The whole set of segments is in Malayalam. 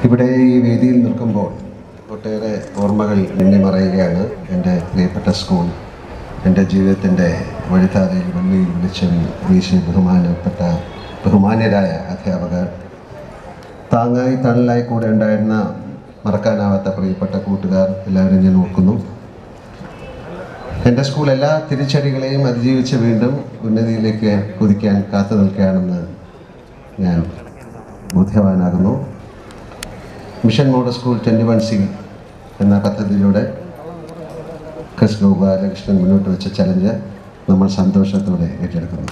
ഇവിടെ ഈ വേദിയിൽ നിൽക്കുമ്പോൾ ഒട്ടേറെ ഓർമ്മകൾ മിന്നിമറയുകയാണ് എൻ്റെ പ്രിയപ്പെട്ട സ്കൂൾ എൻ്റെ ജീവിതത്തിൻ്റെ വഴിത്താരയിൽ വെള്ളിയിൽ വെളിച്ചം വീശി ബഹുമാനപ്പെട്ട ബഹുമാന്യരായ അധ്യാപകർ താങ്ങായി തണലായി കൂടെ ഉണ്ടായിരുന്ന മറക്കാനാവാത്ത പ്രിയപ്പെട്ട കൂട്ടുകാർ എല്ലാവരും ഞാൻ ഓർക്കുന്നു എൻ്റെ സ്കൂൾ എല്ലാ തിരിച്ചടികളെയും അതിജീവിച്ച് വീണ്ടും ഉന്നതിയിലേക്ക് കുതിക്കാൻ കാത്തു നിൽക്കുകയാണെന്ന് ഞാൻ ബോധ്യവാനാകുന്നു mission model school twenty one C എന്ന പദ്ധതിയിലൂടെ ക്രിസ് ഗോപാലകൃഷ്ണൻ മുന്നോട്ട് വെച്ച ചലഞ്ച് നമ്മൾ സന്തോഷത്തോടെ ഏറ്റെടുക്കുന്നു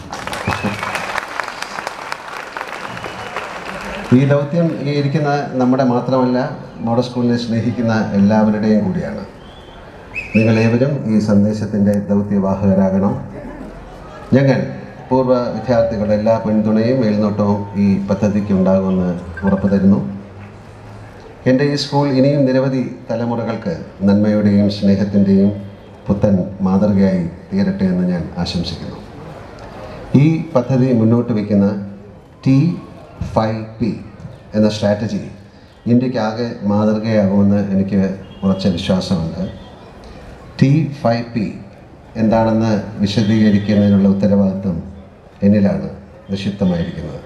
ഈ ദൗത്യം ഈ ഇരിക്കുന്ന നമ്മുടെ മാത്രമല്ല മോഡൽ സ്കൂളിനെ സ്നേഹിക്കുന്ന എല്ലാവരുടെയും കൂടിയാണ് നിങ്ങളേവരും ഈ സന്ദേശത്തിൻ്റെ ദൗത്യവാഹകരാകണം ഞങ്ങൾ പൂർവ്വ വിദ്യാർത്ഥികളുടെ എല്ലാ പിന്തുണയും മേൽനോട്ടവും ഈ പദ്ധതിക്ക് ഉണ്ടാകുമെന്ന് ഉറപ്പു തരുന്നു എൻ്റെ ഈ സ്കൂൾ ഇനിയും നിരവധി തലമുറകൾക്ക് നന്മയുടെയും സ്നേഹത്തിൻ്റെയും പുത്തൻ മാതൃകയായി തീരട്ടെ എന്ന് ഞാൻ ആശംസിക്കുന്നു ഈ പദ്ധതി മുന്നോട്ട് വയ്ക്കുന്ന ടി ഫൈവ് പി എന്ന സ്ട്രാറ്റജി ഇന്ത്യക്കാകെ മാതൃകയാകുമെന്ന് എനിക്ക് ഉറച്ച വിശ്വാസമുണ്ട് ടി ഫൈവ് പി എന്താണെന്ന് വിശദീകരിക്കുന്നതിനുള്ള ഉത്തരവാദിത്വം എന്നിലാണ് നിക്ഷിപ്തമായിരിക്കുന്നത്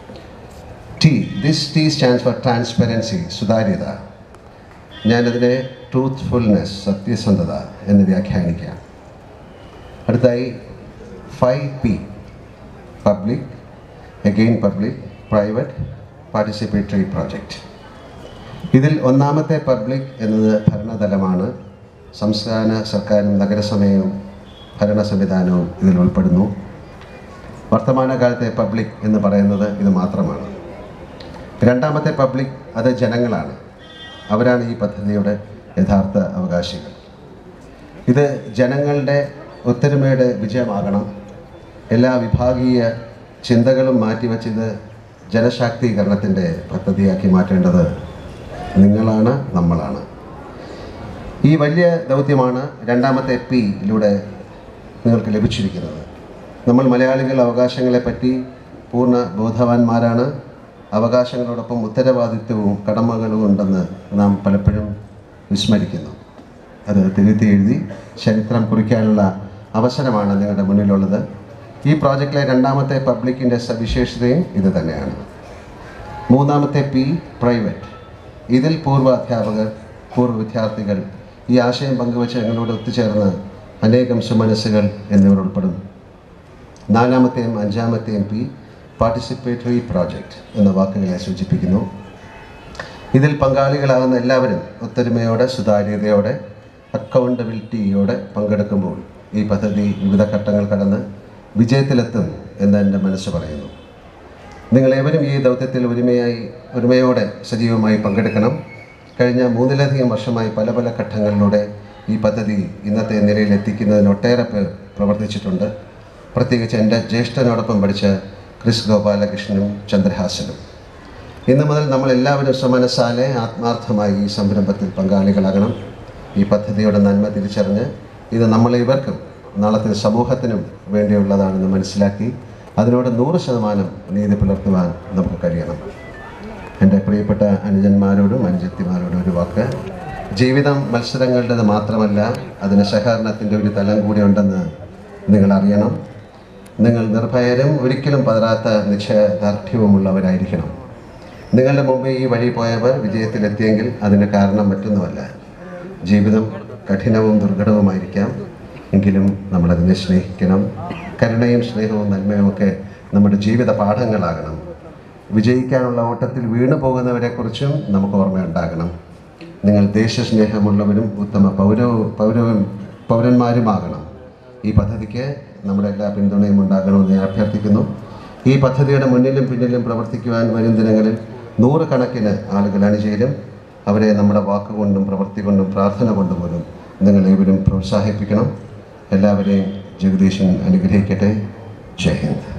T this T stands for transparency സുതാര്യത ഞാനതിനെ ട്രൂത്ത്ഫുൾനെസ് സത്യസന്ധത എന്ന് വ്യാഖ്യാനിക്കാം അടുത്തായി five P public again public private participatory project ഇതിൽ ഒന്നാമത്തെ പബ്ലിക് എന്നത് ഭരണതലമാണ് സംസ്ഥാന സർക്കാരും നഗരസഭയും ഭരണ സംവിധാനവും ഇതിൽ ഉൾപ്പെടുന്നു വർത്തമാനകാലത്തെ പബ്ലിക് എന്ന് പറയുന്നത് ഇത് മാത്രമാണ് രണ്ടാമത്തെ പബ്ലിക് അത് ജനങ്ങളാണ് അവരാണ് ഈ പദ്ധതിയുടെ യഥാർത്ഥ അവകാശികൾ ഇത് ജനങ്ങളുടെ ഒത്തൊരുമയുടെ വിജയമാകണം എല്ലാ വിഭാഗീയ ചിന്തകളും മാറ്റിവെച്ച് ഇത് ജനശാക്തീകരണത്തിൻ്റെ പദ്ധതിയാക്കി മാറ്റേണ്ടത് നിങ്ങളാണ് നമ്മളാണ് ഈ വലിയ ദൗത്യമാണ് രണ്ടാമത്തെ പിയിലൂടെ നിങ്ങൾക്ക് ലഭിച്ചിരിക്കുന്നത് നമ്മൾ മലയാളികൾ അവകാശങ്ങളെപ്പറ്റി പൂർണ്ണ ബോധവാന്മാരാണ് അവകാശങ്ങളോടൊപ്പം ഉത്തരവാദിത്വവും കടമകളും ഉണ്ടെന്ന് നാം പലപ്പോഴും വിസ്മരിക്കുന്നു അത് തിരുത്തി എഴുതി ചരിത്രം കുറിക്കാനുള്ള അവസരമാണ് നിങ്ങളുടെ മുന്നിലുള്ളത് ഈ പ്രോജക്റ്റിലെ രണ്ടാമത്തെ പബ്ലിക്കിൻ്റെ സവിശേഷതയും ഇത് തന്നെയാണ് മൂന്നാമത്തെ പി പ്രൈവറ്റ് ഇതിൽ പൂർവ്വ അധ്യാപകർ പൂർവ്വ വിദ്യാർത്ഥികൾ ഈ ആശയം പങ്കുവച്ച് ഞങ്ങളോട് ഒത്തുചേർന്ന് അനേകം സുമനസ്സുകൾ എന്നിവർ ഉൾപ്പെടും നാലാമത്തെയും അഞ്ചാമത്തെയും പി പാർട്ടിസിപ്പേറ്ററി പ്രോജക്റ്റ് എന്ന വാക്കുകളെ സൂചിപ്പിക്കുന്നു ഇതിൽ പങ്കാളികളാകുന്ന എല്ലാവരും ഒത്തൊരുമയോടെ സുതാര്യതയോടെ അക്കൗണ്ടബിലിറ്റിയോടെ പങ്കെടുക്കുമ്പോൾ ഈ പദ്ധതി വിവിധ ഘട്ടങ്ങൾ കടന്ന് വിജയത്തിലെത്തും എന്ന് എൻ്റെ മനസ്സ് പറയുന്നു നിങ്ങളേവരും ഈ ദൗത്യത്തിൽ ഒരുമയായി ഒരുമയോടെ സജീവമായി പങ്കെടുക്കണം കഴിഞ്ഞ മൂന്നിലധികം വർഷമായി പല പല ഘട്ടങ്ങളിലൂടെ ഈ പദ്ധതി ഇന്നത്തെ നിലയിൽ എത്തിക്കുന്നതിന് ഒട്ടേറെ പേർ പ്രവർത്തിച്ചിട്ടുണ്ട് പ്രത്യേകിച്ച് എൻ്റെ ജ്യേഷ്ഠനോടൊപ്പം പഠിച്ച ക്രിസ് ഗോപാലകൃഷ്ണനും ചന്ദ്രഹാസനും ഇന്ന് മുതൽ നമ്മൾ എല്ലാവരും സമനസാലെ ആത്മാർത്ഥമായി ഈ സംരംഭത്തിൽ പങ്കാളികളാകണം ഈ പദ്ധതിയുടെ നന്മ തിരിച്ചറിഞ്ഞ് ഇത് നമ്മളെ ഇവർക്കും നാളത്തെ സമൂഹത്തിനും വേണ്ടിയുള്ളതാണെന്ന് മനസ്സിലാക്കി അതിനോട് നൂറ് ശതമാനം നീതി പുലർത്തുവാൻ നമുക്ക് കഴിയണം എൻ്റെ പ്രിയപ്പെട്ട അനുജന്മാരോടും അനുജത്തിമാരോടും ഒരു വാക്ക് ജീവിതം മത്സരങ്ങളുടേത് മാത്രമല്ല അതിന് സഹകരണത്തിൻ്റെ ഒരു തലം കൂടി ഉണ്ടെന്ന് നിങ്ങൾ അറിയണം നിങ്ങൾ നിർഭയരും ഒരിക്കലും പതറാത്ത നിശ്ചയദാർഢ്യവുമുള്ളവരായിരിക്കണം നിങ്ങളുടെ മുമ്പ് ഈ വഴി പോയവർ വിജയത്തിലെത്തിയെങ്കിൽ അതിന് കാരണം മറ്റൊന്നുമല്ല ജീവിതം കഠിനവും ദുർഘടവുമായിരിക്കാം എങ്കിലും നമ്മളതിനെ സ്നേഹിക്കണം കരുണയും സ്നേഹവും നന്മയും ഒക്കെ നമ്മുടെ ജീവിത പാഠങ്ങളാകണം വിജയിക്കാനുള്ള ഓട്ടത്തിൽ വീണു പോകുന്നവരെക്കുറിച്ചും നമുക്ക് ഓർമ്മയുണ്ടാകണം നിങ്ങൾ ദേശസ്നേഹമുള്ളവരും ഉത്തമ പൗരവും പൗരവും പൗരന്മാരുമാകണം ഈ പദ്ധതിക്ക് നമ്മുടെ എല്ലാ പിന്തുണയും ഉണ്ടാകണമെന്ന് ഞാൻ അഭ്യർത്ഥിക്കുന്നു ഈ പദ്ധതിയുടെ മുന്നിലും പിന്നിലും പ്രവർത്തിക്കുവാൻ വരും ദിനങ്ങളിൽ നൂറുകണക്കിന് ആളുകൾ അണിചേരും അവരെ നമ്മുടെ വാക്കുകൊണ്ടും പ്രവൃത്തി കൊണ്ടും പ്രാർത്ഥന കൊണ്ടും പോലും നിങ്ങൾ ഏവരും പ്രോത്സാഹിപ്പിക്കണം എല്ലാവരെയും ജഗദീശൻ അനുഗ്രഹിക്കട്ടെ ജയ് ഹിന്ദ്